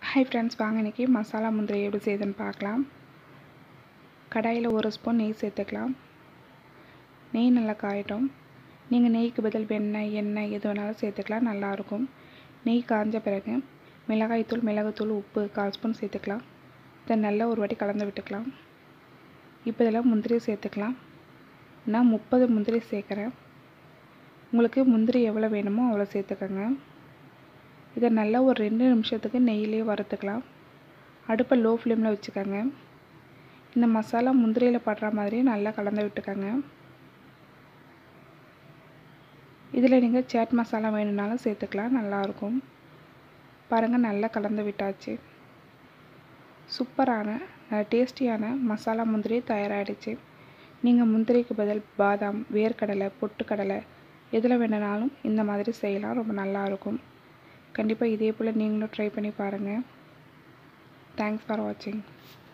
hi friends வாங்க இன்றைக்கி மசாலா முந்திரி எப்படி செய்யுதுன்னு பார்க்கலாம் கடாயில் ஒரு ஸ்பூன் நெய் சேர்த்துக்கலாம் நெய் நல்லா காயட்டும் நீங்கள் நெய்க்கு பதில் வெண்ணெய் எண்ணெய் எது வேணாலும் சேர்த்துக்கலாம் நல்லாயிருக்கும் நெய் காஞ்ச பிறகு மிளகாய்த்தூள் மிளகுத்தூள் உப்பு கால் ஸ்பூன் சேர்த்துக்கலாம் இதை நல்லா ஒரு வாட்டி கலந்து விட்டுக்கலாம் இப்போ இதில் முந்திரி சேர்த்துக்கலாம் நான் முப்பது முந்திரி சேர்க்குறேன் உங்களுக்கு முந்திரி எவ்வளோ வேணுமோ அவ்வளோ சேர்த்துக்கோங்க இதை நல்லா ஒரு ரெண்டு நிமிஷத்துக்கு நெய்யிலே வறுத்துக்கலாம் அடுப்பை லோ ஃப்ளேமில் வச்சுக்கோங்க இந்த மசாலா முந்திரியில் படுற மாதிரி நல்லா கலந்து விட்டுக்கோங்க இதில் நீங்கள் சேட் மசாலா வேணும்னாலும் சேர்த்துக்கலாம் நல்லாயிருக்கும் பாருங்கள் நல்லா கலந்து விட்டாச்சு சூப்பரான டேஸ்டியான மசாலா முந்திரி தயாராகிடுச்சு நீங்கள் முந்திரிக்கு பதில் பாதாம் வேர்க்கடலை பொட்டுக்கடலை எதில் வேணுனாலும் இந்த மாதிரி செய்யலாம் ரொம்ப நல்லாயிருக்கும் கண்டிப்பாக இதே போல் நீங்களும் ட்ரை பண்ணி பாருங்கள் தேங்க்ஸ் ஃபார் வாட்சிங்